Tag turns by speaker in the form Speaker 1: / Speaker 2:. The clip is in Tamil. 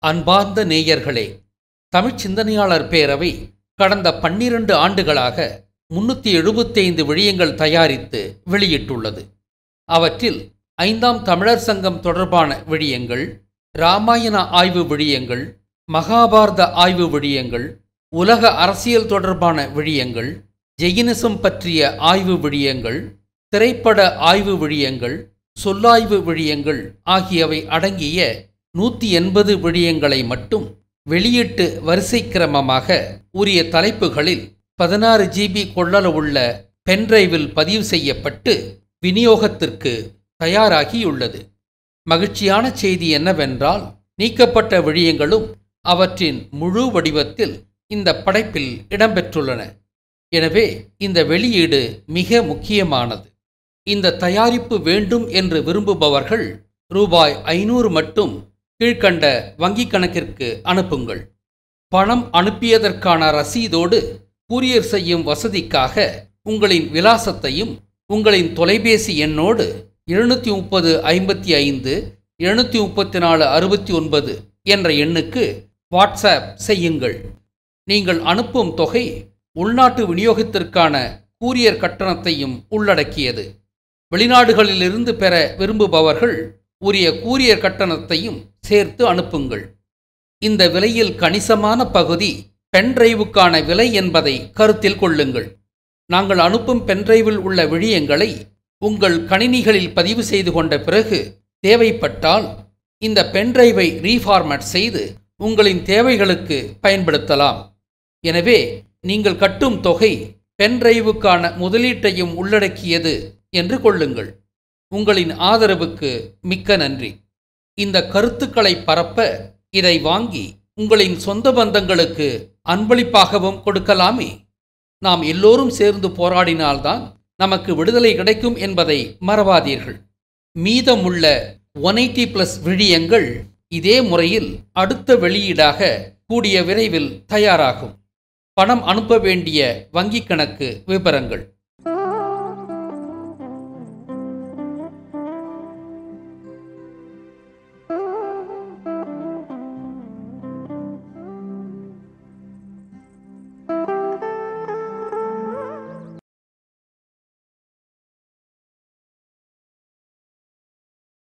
Speaker 1: அன்பார்ந்த நேயர்களே தமிழ்ச் சிந்தனையாளர் பேரவை கடந்த பன்னிரண்டு ஆண்டுகளாக முன்னூற்றி எழுபத்தைந்து விழியங்கள் தயாரித்து வெளியிட்டுள்ளது அவற்றில் ஐந்தாம் தமிழர் சங்கம் தொடர்பான விழியங்கள் இராமாயண ஆய்வு விழியங்கள் மகாபாரத ஆய்வு விழியங்கள் உலக அரசியல் தொடர்பான விழியங்கள் ஜெயினிசம் பற்றிய ஆய்வு விழியங்கள் திரைப்பட ஆய்வு விழியங்கள் சொல்லாய்வு விழியங்கள் ஆகியவை அடங்கிய நூற்றி எண்பது விழியங்களை மட்டும் வெளியீட்டு வரிசை கிரமமாக உரிய தலைப்புகளில் பதினாறு ஜிபி கொள்ளளவுள்ள பென்டிரைவில் பதிவு செய்யப்பட்டு விநியோகத்திற்கு தயாராகியுள்ளது மகிழ்ச்சியான செய்தி என்னவென்றால் நீக்கப்பட்ட விழியங்களும் அவற்றின் முழு வடிவத்தில் இந்த படைப்பில் இடம்பெற்றுள்ளன எனவே இந்த வெளியீடு மிக முக்கியமானது இந்த தயாரிப்பு வேண்டும் என்று விரும்புபவர்கள் ரூபாய் ஐநூறு மட்டும் கீழ்க்கண்ட வங்கிக் கணக்கிற்கு அனுப்புங்கள் பணம் அனுப்பியதற்கான ரசீதோடு கூரியர் செய்யும் வசதிக்காக உங்களின் விலாசத்தையும் உங்களின் தொலைபேசி எண்ணோடு எழுநூற்றி முப்பது ஐம்பத்தி ஐந்து எழுநூற்றி முப்பத்தி நாலு அறுபத்தி ஒன்பது என்ற எண்ணுக்கு வாட்ஸ்அப் செய்யுங்கள் நீங்கள் அனுப்பும் தொகை உள்நாட்டு விநியோகத்திற்கான கூரியர் கட்டணத்தையும் உள்ளடக்கியது வெளிநாடுகளிலிருந்து பெற விரும்புபவர்கள் உரிய கூரியர் கட்டணத்தையும் சேர்த்து அனுப்புங்கள் இந்த விலையில் கணிசமான பகுதி பென்டிரைவுக்கான விலை என்பதை கருத்தில் கொள்ளுங்கள் நாங்கள் அனுப்பும் பென்டிரைவில் உள்ள விழியங்களை உங்கள் கணினிகளில் பதிவு செய்து கொண்ட பிறகு தேவைப்பட்டால் இந்த பென்டிரைவை ரீஃபார்மேட் செய்து உங்களின் தேவைகளுக்கு பயன்படுத்தலாம் எனவே நீங்கள் கட்டும் தொகை பென்டிரைவுக்கான முதலீட்டையும் உள்ளடக்கியது என்று கொள்ளுங்கள் உங்களின் ஆதரவுக்கு மிக்க நன்றி இந்த கருத்துக்களை பரப்ப இதை வாங்கி உங்களின் சொந்த பந்தங்களுக்கு அன்பளிப்பாகவும் கொடுக்கலாமே நாம் எல்லோரும் சேர்ந்து போராடினால்தான் நமக்கு விடுதலை கிடைக்கும் என்பதை மறவாதீர்கள் மீதமுள்ள ஒன் எயிட்டி பிளஸ் விழியங்கள் இதே முறையில் அடுத்த வெளியீடாக கூடிய விரைவில் தயாராகும் பணம் அனுப்ப வேண்டிய வங்கிக் கணக்கு விவரங்கள்